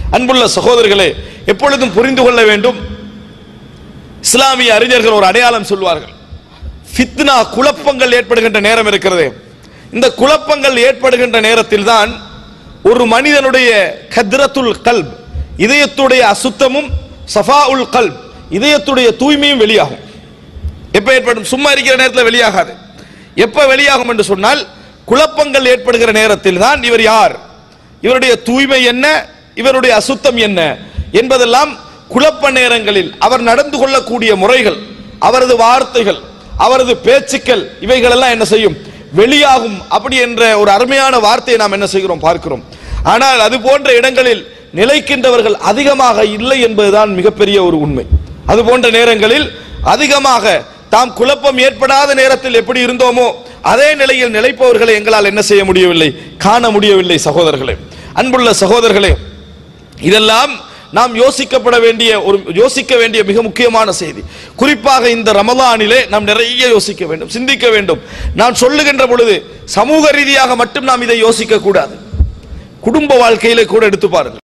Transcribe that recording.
அன்புள்ள சகோதரர்களே எப்பொழுதும் புரிந்து கொள்ள வேண்டும் இஸ்லாமிய அறிஞர்கள் ஒரு அடையாளம் சொல்வார்கள் ஃபித்னா குழப்பங்கள் ஏற்படுகின்ற நேரம் இருக்கிறது இந்த குழப்பங்கள் ஏற்படுகின்ற நேரத்தில் தான் ஒரு மனிதனுடைய கத்ரத்துல் கல்ப் இதயத்துடைய அசுத்தமும் சஃபா உல் கல்ப் இதயத்துடைய தூய்மையும் வெளியாகும் எப்ப ஏற்படும் சும்மா இருக்கிற நேரத்தில் வெளியாகாது எப்ப வெளியாகும் என்று சொன்னால் குழப்பங்கள் ஏற்படுகிற நேரத்தில் தான் இவர் யார் இவருடைய தூய்மை என்ன இவருடைய அசுத்தம் என்ன என்பதெல்லாம் குழப்ப நேரங்களில் அவர் நடந்து கொள்ளக்கூடிய முறைகள் அவரது வார்த்தைகள் அவரது பேச்சுக்கள் இவைகள் எல்லாம் என்ன செய்யும் வெளியாகும் அப்படி என்ற ஒரு அருமையான வார்த்தையை நாம் என்ன செய்கிறோம் பார்க்கிறோம் ஆனால் அது போன்ற இடங்களில் நிலைக்கின்றவர்கள் அதிகமாக இல்லை என்பதுதான் மிகப்பெரிய ஒரு உண்மை அது போன்ற நேரங்களில் அதிகமாக தாம் குழப்பம் ஏற்படாத நேரத்தில் எப்படி இருந்தோமோ அதே நிலையில் நிலைப்பவர்களை எங்களால் என்ன செய்ய முடியவில்லை காண முடியவில்லை சகோதரர்களே அன்புள்ள சகோதரர்களே இதெல்லாம் நாம் யோசிக்கப்பட வேண்டிய ஒரு யோசிக்க வேண்டிய மிக முக்கியமான செய்தி குறிப்பாக இந்த ரமலானிலே நாம் நிறைய யோசிக்க வேண்டும் சிந்திக்க வேண்டும் நான் சொல்லுகின்ற பொழுது சமூக ரீதியாக மட்டும் நாம் இதை யோசிக்க கூடாது குடும்ப வாழ்க்கையிலே கூட எடுத்து பாருங்கள்